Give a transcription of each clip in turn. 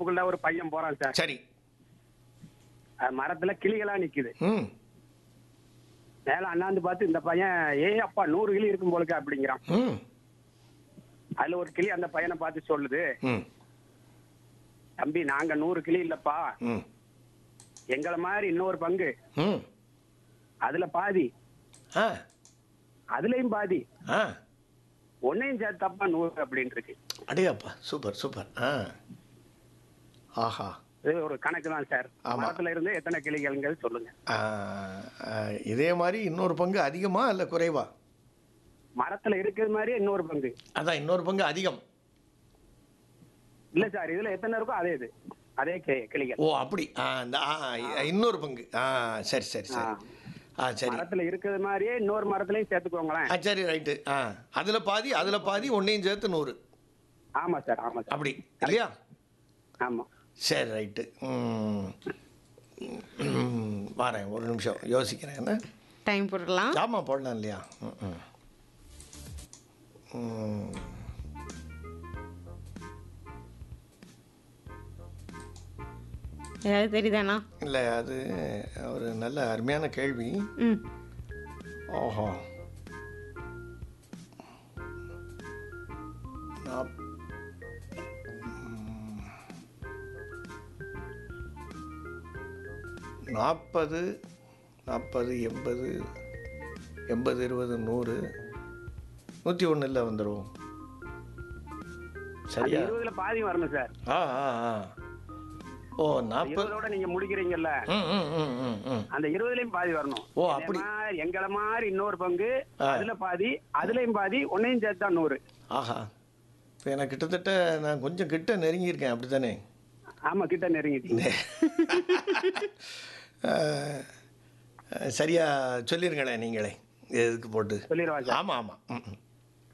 தோப்புக்குள்ள ஒரு பையன் போறான் சார் சரி அது மரத்துல கிளிகளா நிக்குது ம் மேல அண்ணாந்து பார்த்து இந்த பையன் ஏ அப்பா நூறு கிளி இருக்கும் போலுக்கு அப்படிங்கிறான் ம் அதுல ஒரு கிளி அந்த பையனை பார்த்து சொல்லுது ம் தம்பி நாங்க நூறு கிளி இல்லப்பா ம் எங்களை மாதிரி இன்னொரு பங்கு ம் அதுல பாதி ஆ அதுலயும் பாதி ஆ ஒன்னையும் சேர்த்தப்பா நூறு அப்படின்னு இருக்கு அடையாப்பா சூப்பர் சூப்பர் ஆ ஆஹா இது ஒரு கணக்கு தான் சார் ஆமா. மரத்துல இருந்து எத்தனை கிளிகள்ங்கிறது சொல்லுங்க ஆ, ஆ, இதே மாதிரி இன்னொரு பங்கு அதிகமா இல்லை குறைவா மரத்துல இருக்கிறது மாதிரியே இன்னொரு பங்கு அதான் இன்னொரு பங்கு அதிகம் இல்ல சார் இதுல எத்தனை இருக்கோ அதே இது அதே கி- கிளிகள் ஓ அப்படி ஆ இந்த ஆ இன்னொரு பங்கு ஆ சரி சரி சரி ஆ சரி மரத்துல இருக்கிறது மாதிரியே இன்னொரு மரத்துலயும் சேர்த்துக்கோங்களேன் ஆ சரி ரைட்டு ஆ அதில் பாதி அதில் பாதி ஒன்றையும் சேர்த்து நூறு ஆமா சார் ஆமா சார் அப்படி இல்லையா ஆமா சரி ரைட்டு ம் ம், வரேன் ஒரு நிமிஷம் யோசிக்கிறேன் என்ன டைம் போடலாம் ஆமாம் போடலாம் இல்லையா ம், ம். ம். ஏதாவது தெரியுதாண்ணா இல்லை அது ஒரு நல்ல அருமையான கேள்வி ம் ஓஹோ நாப்- ம். நாற்பது நாற்பது எண்பது எண்பது இருபது நூறு நூற்றி ஒன்றில் வந்துடும் அந்த சரியா இருபதுல பாதி வரணும் சார் ஆ ஆ ஆ ஓ நாற்பது இருபதோட நீங்க முடிக்கிறீங்கல்ல ம் ம் ம் ம் ம் அந்த இருபதுலயும் பாதி வரணும் ஓ, இதே அப்படி. மாதிரி எங்களை மாதிரி இன்னொரு பங்கு ஆ. அதுல பாதி அதுலயும் பாதி ஒன்னையும் சேர்த்தா நூறு ஆஹா இப்போ எனக்கு கிட்டத்தட்ட நான் கொஞ்சம் கிட்ட நெருங்கியிருக்கேன் அப்படி தானே ஆமா கிட்ட நெருங்கிட்டீங்க சரியா சொல்லிருங்களேன் நீங்களே எதுக்கு போட்டு சொல்லிடுவா சார் ஆமாம் ஆமாம் ம் ம்.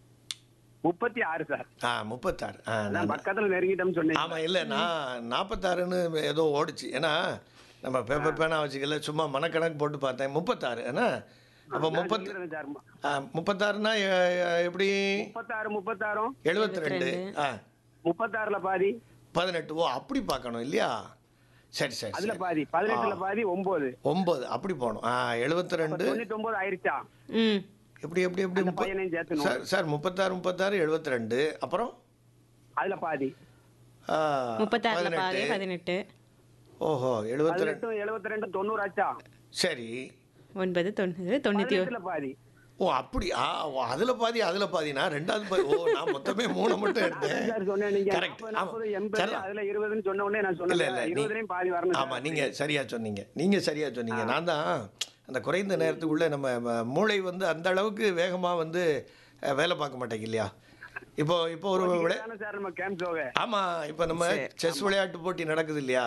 முப்பத்தி ஆறு சார் ஆ முப்பத்தாறு ஆ நான் நான் பக்கத்துல நெருங்கிட்டோம்னு சொன்னீங்க ஆமாம் இல்லை நான் நாற்பத்தாறுன்னு ஏதோ ஓடிச்சு ஏன்னா நம்ம பேப்பர் பேனா வச்சுக்கல சும்மா மனக்கணக்கு போட்டு பார்த்தேன் முப்பத்தாறு ஏன்னா அப்போ நான் முப்பத்து சொல்லிடுறேன் சார் ஆ, முப்பத்தாறுனா எ- எ- எப்படி முப்பத்தாறு முப்பத்தாறும் எழுபத்தி ரெண்டு ஆ முப்பத்தாறுல பாதி பதினெட்டு ஓ அப்படி பார்க்கணும் இல்லையா சரி சரி அதுல சரி பாதி பதினெட்டுல பாதி ஒன்பது ஒம்பது அப்படி போகணும் ஆ எழுபத்தி ரெண்டு தொண்ணூத்தி ஒன்பது ஆயிருச்சா ம் எப்படி எப்படி எப்படி அந்த முப்ப- பையனையும் சேர்த்து சார் சார் முப்பத்தாறு முப்பத்தாறு எழுபத்தி ரெண்டு அப்புறம் அதுல பாதி ஆ, முப்பத்தாறுல பாதி பதினெட்டு பதினெட்டு ஓஹோ எழுபத்தி ரெண்டு பதினெட்டு எழுபத்தி ரெண்டு தொண்ணூறு ஆச்சா சரி ஒன்பது தொண்ணூறு தொண்ணூற்றி ஒரு பதினெட்டுல பாதி ஓ அப்படி ஆ ஓ அதில் பாதி அதில் பாதினா ரெண்டாவது பாதி ஓ நான் மொத்தமே மூணு மட்டும் எடுத்தேன் சார் சொன்னேன் நீங்க கரெக்ட் நாற்பது, நாற்பது ஆமாம் எண்பது சரி அதுல இருபதுன்னு சொன்ன உடனே நான் இல்லை சொன்னேன் இல்லை இருபதுலயும் பாதி வரணும் ஆமாம் நீங்கள் சரியாக சொன்னீங்க நீங்கள் சரியாக சொன்னீங்க நான் தான் அந்த குறைந்த நேரத்துக்குள்ளே நம்ம ம- மூளை வந்து அந்த அளவுக்கு வேகமாக வந்து அஹ், வேலை பார்க்க மாட்டேங்க இல்லையா இப்போ இப்போ ஒரு விளை சார் சார் நம்ம கேம்ப் ஷோவே ஆமாம் இப்போ நம்ம செஸ் விளையாட்டு போட்டி நடக்குது இல்லையா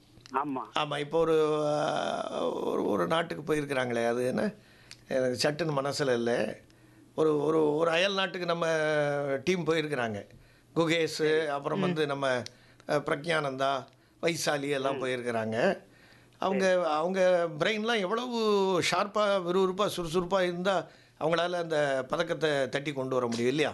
ஆமா ஆமாம் இப்போ ஒரு அஹ், ஒரு ஒரு நாட்டுக்கு போயிருக்கிறாங்களே அது என்ன எனக்கு சட்டுன்னு மனசில் இல்லை ஒரு ஒரு ஒரு அயல் நாட்டுக்கு நம்ம டீம் போயிருக்கிறாங்க குகேஷ் அப்புறம் வந்து நம்ம அஹ், பிரக்ஞானந்தா வைசாலி எல்லாம் போயிருக்கிறாங்க அவங்க அவங்க பிரெயின்லாம் எவ்வளவு ஷார்ப்பாக விறுவிறுப்பாக சுறுசுறுப்பாக இருந்தால் அவங்களால அந்த பதக்கத்தை தட்டி கொண்டு வர முடியும் இல்லையா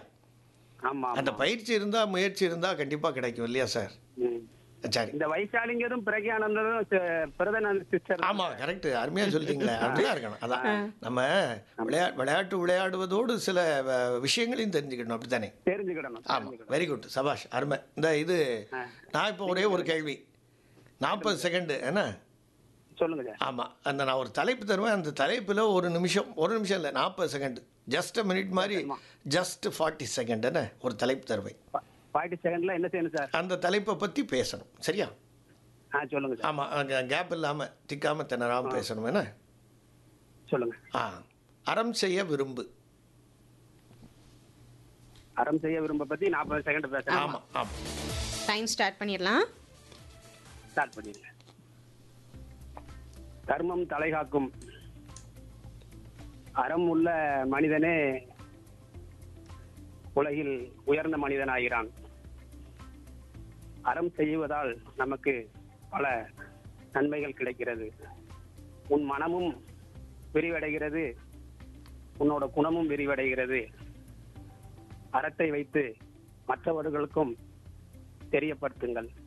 ஆமா அந்த பயிற்சி இருந்தால் முயற்சி இருந்தால் கண்டிப்பாக கிடைக்கும் இல்லையா சார் ம். சரி இந்த வைசாலிங்கதும் பிரக்யானந்ததும் பிரதனானந்த சிஸ்டர் ஆமா கரெக்ட் அருமையா சொல்லிட்டீங்களே அப்படிதான் இருக்கணும் அதான் நம்ம விளையா விளையாட்டு விளையாடுவதோடு சில அஹ், விஷயங்களையும் தெரிஞ்சுக்கணும் அப்படித்தானே தெரிஞ்சுக்கிடணும் ஆமா வெரி குட் சபாஷ் அருமை இந்த இது நான் இப்போ ஒரே ஒரு கேள்வி நாற்பது செகண்டு என்ன சொல்லுங்க சார் ஆமாம் அந்த நான் ஒரு தலைப்பு தருவேன் அந்த தலைப்பில் ஒரு நிமிஷம் ஒரு நிமிஷம் இல்லை நாற்பது செகண்ட் ஜஸ்ட் மினிட் மாதிரி ஜஸ்ட் ஃபார்ட்டி செகண்ட் என்ன ஒரு தலைப்பு தருவேன் ஃபார்ட்டி செகண்ட்ல என்ன செய்யணும் சார் அந்த தலைப்பை பற்றி பேசணும் சரியா ஆ சொல்லுங்க சார் ஆமாம் கேப் இல்லாமல் திக்காமல் திணறாமல் பேசணும் என்ன சொல்லுங்க ஆ அறம் செய்ய விரும்பு அறம் செய்ய விரும்ப பத்தி நாற்பது செகண்ட் பேசுறேன் ஆமாம் ஆமாம் டைம் ஸ்டார்ட் பண்ணிடலாம் ஸ்டார்ட் பண்ணிடுங்க கர்மம் தலைகாக்கும் அறம் உள்ள மனிதனே உலகில் உயர்ந்த மனிதனாகிறான் அறம் செய்வதால் நமக்கு பல நன்மைகள் கிடைக்கிறது உன் மனமும் விரிவடைகிறது உன்னோட குணமும் விரிவடைகிறது அறத்தை வைத்து மற்றவர்களுக்கும் தெரியப்படுத்துங்கள்